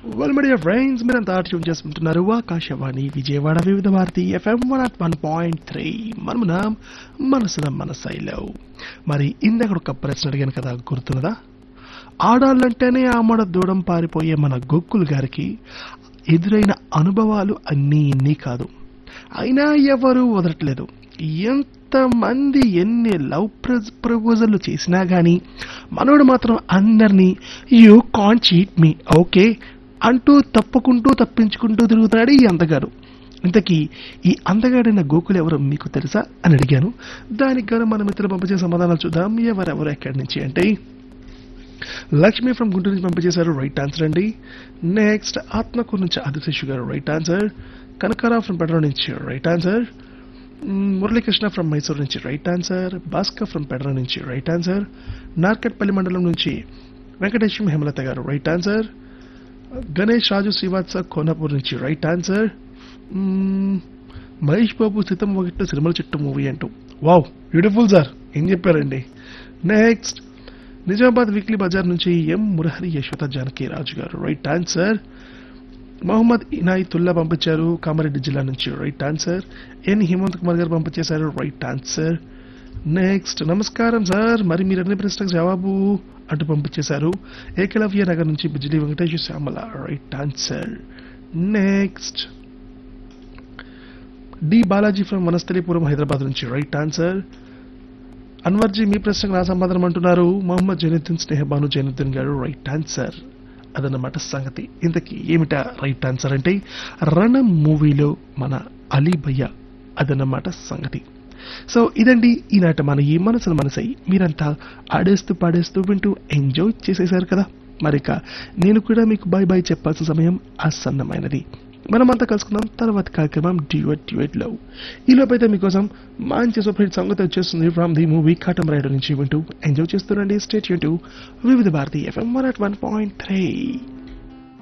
well media friends మీరంతా tune చేసుకుంటున్నారు Akashvani Vijayawada Vividh Bharati FM one at one point three మనమున మనసున మనసైలో మరి ఇందక్కడ ఒక ప్రశ్న అడిగాను కదా గుర్తున్నదా ఆడాలంటేనే ఆమడ దూడం పారిపోయే మన గొక్కులు గారికి ఎదురైన అనుభవాలు అన్నీ ఇన్ని కాదు అయినా ఎవరు వదలట్లేదు ఎంతమంది ఎన్ని లవ్ ప్రపోజల్లు చేసినా గానీ మనోడు మాత్రం అందరినీ you can cheat me okay అంటూ తప్పుకుంటూ తప్పించుకుంటూ తిరుగుతున్నాడు ఈ అందగాడు ఇంతకీ ఈ అందగాడైన గోకులు ఎవరో మీకు తెలుసా అని అడిగాను దానికి గాను మన మిత్రులు పంపించే సమాధానాలు చూద్దాం ఎవరెవరు ఎక్కడి నుంచి అంటే లక్ష్మి ఫ్రమ్ గుంటూరు నుంచి పంపించేశారు రైట్ ఆన్సర్ అండి నెక్స్ట్ ఆత్మకూరు నుంచి Adiseshu garu right answer Kanakarao from పెడ్రో నుంచి right answer Muralikrishna from Mysore నుంచి రైట్ ఆన్సర్ భాస్కర్ ఫ్రమ్ పెడ్ర నుంచి రైట్ ఆన్సర్ నార్కట్పల్లి మండలం నుంచి వెంకటేశ్వరం హేమలత గారు రైట్ ఆన్సర్ గణేష్ రాజు శ్రీవాత్స కోనపూర్ నుంచి రైట్ ఆన్సర్ మహేష్ బాబు సీతం ఒకటి సినిమాల చుట్టూ మూవీ అంటూ వావ్ బ్యూటిఫుల్ సార్ ఏం చెప్పారండి నెక్స్ట్ నిజామాబాద్ వీక్లీ బజార్ నుంచి ఎం మురహరి యశ్వత జానకి రాజు గారు రైట్ ఆన్సర్ మొహమ్మద్ ఇనాయితుల్లా పంపించారు కామారెడ్డి జిల్లా నుంచి right answer N Hemanth Kumar garu పంపించేశారు రైట్ ఆన్సర్ నెక్స్ట్ నమస్కారం సార్ మరి మీరు అన్ని ప్రశ్నలకు జవాబు అంటూ పంపించేశారు ఏకలవ్య నగర్ నుంచి Bijili Venkateswara Syamala right answer next D Balaji from Vanasthalipuram Hyderabad నుంచి రైట్ ఆన్సర్ అన్వర్జీ మీ ప్రశ్నకు నా సమాధానం అంటున్నారు మొహమ్మద్ జైనుద్దీన్ స్నేహబాను జైనుద్దీన్ గారు రైట్ ఆన్సర్ అదన్నమాట సంగతి ఇంతకీ ఏమిటా రైట్ ఆన్సర్ అంటే రణం మూవీలో మన అలీ భయ్య అదన్నమాట సంగతి సో ఇదండి ఈనాట మన ఈ మనసుల మనసై మీరంతా ఆడేస్తూ పాడేస్తూ వింటూ ఎంజాయ్ చేసేశారు కదా మరిక నేను కూడా మీకు బాయ్ బాయ్ చెప్పాల్సిన సమయం ఆసన్నమైనది మనమంతా కలుసుకుందాం తర్వాత కార్యక్రమం డ్యూట్ డ్యూట్ లో ఈ లోపైతే మీకోసం మంచి సూపర్ హిట్ సంగతి వచ్చేస్తుంది ఫ్రమ్ ది మూవీ కాటం రైడర్ నుంచి వింటూ ఎంజాయ్ చేస్తుండండి స్టేట్ యూన్ Vividh Bharati FM one at one point three